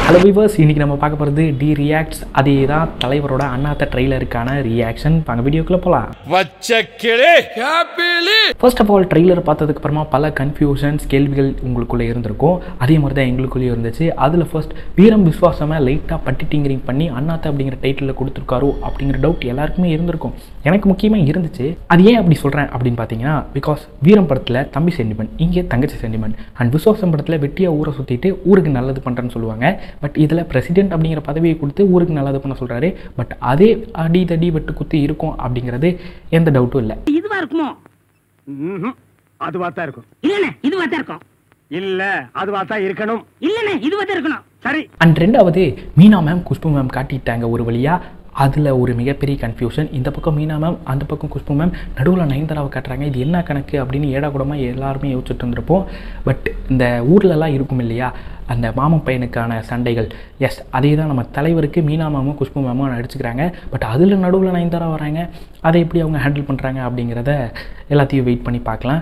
Hello viewers இன்னைக்கு நம்ம பார்க்க போகிறது டி ரியாக்ட்ஸ் அதே தான் தலைவரோட அண்ணாத்த ட்ரெய்லருக்கான ரியாக்ஷன் வாங்க வீடியோக்குள்ளே போகலாம் வச்ச கிளி happily first of all trailer பார்த்ததுக்கு அப்புறமா பல கன்ஃபியூஷன்ஸ் கேள்விகள் உங்களுக்குள்ளே இருந்திருக்கும் அதே மாதிரி தான் எங்களுக்குள்ளேயும் இருந்துச்சு அதில் ஃபர்ஸ்ட் வீரம் விஸ்வாசமாக லைட்டாக பட்டி டிங்கரிங் பண்ணி அண்ணாத்த அப்படிங்கிற டைட்டிலில் கொடுத்துருக்காரோ அப்படிங்கிற டவுட் எல்லாருக்குமே இருந்திருக்கும் எனக்கு முக்கியமாக இருந்துச்சு அது ஏன் அப்படி சொல்கிறேன் அப்படின்னு பார்த்தீங்கன்னா பிகாஸ் வீரம் படத்தில் தம்பி சென்டிமெண்ட் இங்கே தங்கச்சி சென்டிமெண்ட் அண்ட் விஸ்வாசம் படத்தில் வெட்டியாக ஊரை சுற்றிட்டு ஊருக்கு நல்லது பண்ணுறேன்னு சொல்லுவாங்க பட் இதில் பிரசிடென்ட் அப்படிங்கிற பதவியை கொடுத்து ஊருக்கு நல்லது பண்ண சொல்கிறாரு பட் அதே அடி தடி வெட்டு குத்தி இருக்கும் அப்படிங்கிறது எந்த டவுட்டும் இல்லை இதுவா இருக்குமோ ம்ஹும். அதுவா தான் இருக்கும் இல்லண்ணே இதுவா தான் இருக்கும் இல்ல அதுவா தான் இருக்கணும் இல்லண்ணே இதுவா தான் இருக்கணும் சரி அண்ட் ரெண்டாவது மீனா மேம் குஷ்பு மேம் காட்டிட்டாங்க ஒரு வழியாக அதில் ஒரு மிகப்பெரிய கன்ஃபியூஷன் இந்த பக்கம் மீனா மேம் அந்த பக்கம் குஷ்பு மேம் நடுவில் நயன்தாராவை காட்டுறாங்க இது என்ன கணக்கு அப்படின்னு ஏடா கூடமாக எல்லாருமே யோசிச்சுட்டு இருந்திருப்போம் பட் இந்த ஊர்லலாம் இருக்கும் இல்லையா அந்த மாமன் பையனுக்கான சண்டைகள் எஸ் அதே தான் நம்ம தலைவருக்கு மீனா மேமும் குஷ்பு மேமும் நடிச்சுக்கிறாங்க பட் அதில் நடுவில் நயன்தாரா வராங்க அதை எப்படி அவங்க ஹேண்டில் பண்ணுறாங்க அப்படிங்கிறத எல்லாத்தையும் வெயிட் பண்ணி பார்க்கலாம்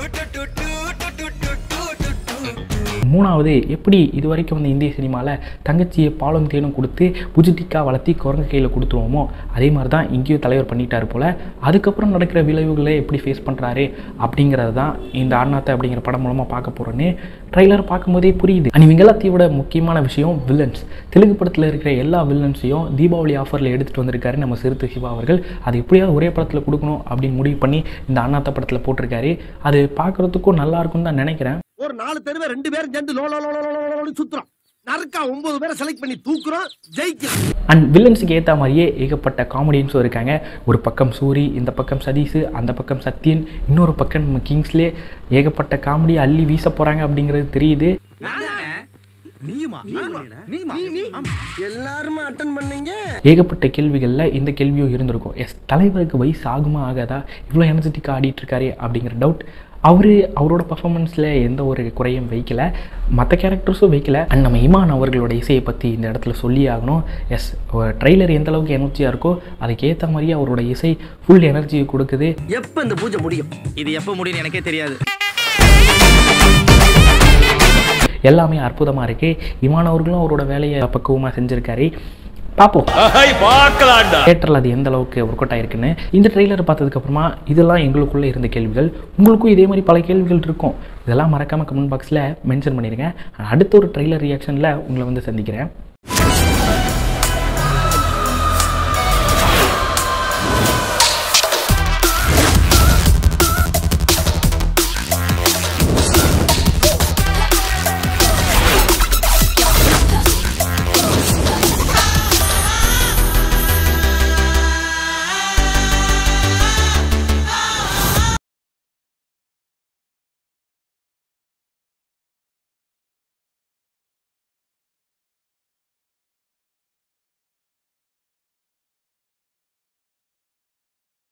மூணாவது எப்படி இது வரைக்கும் வந்து இந்திய சினிமாவில் தங்கச்சியை பாலும் தேனும் கொடுத்து புஜிட்டிக்காக வளர்த்தி குரங்கு கையில் கொடுத்துருவோமோ அதே மாதிரி தான் இங்கேயும் தலைவர் பண்ணிட்டார் போல் அதுக்கப்புறம் நடக்கிற விளைவுகளை எப்படி ஃபேஸ் பண்ணுறாரு அப்படிங்கிறது தான் இந்த அண்ணாத்தை அப்படிங்கிற படம் மூலமாக பார்க்க போகிறோன்னு ட்ரைலர் பார்க்கும்போதே புரியுது அண்ட் இவங்க எல்லாத்தையும் விட முக்கியமான விஷயம் வில்லன்ஸ் தெலுங்கு படத்தில் இருக்கிற எல்லா வில்லன்ஸையும் தீபாவளி ஆஃபரில் எடுத்துகிட்டு வந்திருக்காரு நம்ம சிறுத்தை சிவா அவர்கள் அது எப்படியாவது ஒரே படத்தில் கொடுக்கணும் அப்படின்னு முடிவு பண்ணி இந்த அண்ணாத்த படத்தில் போட்டிருக்காரு அது பார்க்குறதுக்கும் நல்லா இருக்கும்னு தான் நினைக்கிறேன் ஒரு நாலு தெருவை ரெண்டு பேரும் சேர்ந்து லோ லோ லோ லோ லோ லோ லோன்னு சுத்துறோம் நறுக்கா ஒன்பது பேரை செலக்ட் பண்ணி தூக்குறோம் ஜெயிக்கிறோம் அண்ட் வில்லன்ஸுக்கு ஏற்ற மாதிரியே ஏகப்பட்ட காமெடியன்ஸும் இருக்காங்க ஒரு பக்கம் சூரி இந்த பக்கம் சதீஷ் அந்த பக்கம் சத்யன் இன்னொரு பக்கம் நம்ம கிங்ஸ்லே ஏகப்பட்ட காமெடி அள்ளி வீச போகிறாங்க அப்படிங்கிறது தெரியுது எல்லாருமே அட்டன் பண்ணீங்க ஏகப்பட்ட கேள்விகளில் இந்த கேள்வியும் இருந்திருக்கும் எஸ் தலைவருக்கு வயசு ஆகுமா ஆகாதா இவ்வளோ எனர்ஜெட்டிக்காக ஆடிட்டு இருக்காரு அப்படிங்கிற டவுட் அவர் அவரோட பர்ஃபார்மன்ஸில் எந்த ஒரு குறையும் வைக்கல மற்ற கேரக்டர்ஸும் வைக்கல அண்ட் நம்ம இமான் அவர்களோட இசையை பற்றி இந்த இடத்துல சொல்லி ஆகணும் எஸ் ட்ரெய்லர் எந்த அளவுக்கு எனர்ஜியாக இருக்கோ அதுக்கேற்ற மாதிரியே அவரோட இசை ஃபுல் எனர்ஜியை கொடுக்குது எப்ப இந்த பூஜை முடியும் இது எப்போ முடியும்னு எனக்கே தெரியாது எல்லாமே அற்புதமாக இருக்குது இமான் அவர்களும் அவரோட வேலையை பக்குவமாக செஞ்சுருக்காரு பார்ப்போம் பார்க்கலாம்டா தேட்டரில் அது எந்த அளவுக்கு ஒர்க் அவுட் ஆயிருக்குன்னு இந்த ட்ரெய்லர் பார்த்ததுக்கப்புறமா இதெல்லாம் எங்களுக்குள்ளே இருந்த கேள்விகள் உங்களுக்கும் இதே மாதிரி பல கேள்விகள் இருக்கும் இதெல்லாம் மறக்காமல் கமெண்ட் பாக்ஸில் மென்ஷன் பண்ணிடுங்க அடுத்த ஒரு ட்ரெய்லர் ரியாக்ஷனில் உங்களை வந்து சந்திக்கிறேன்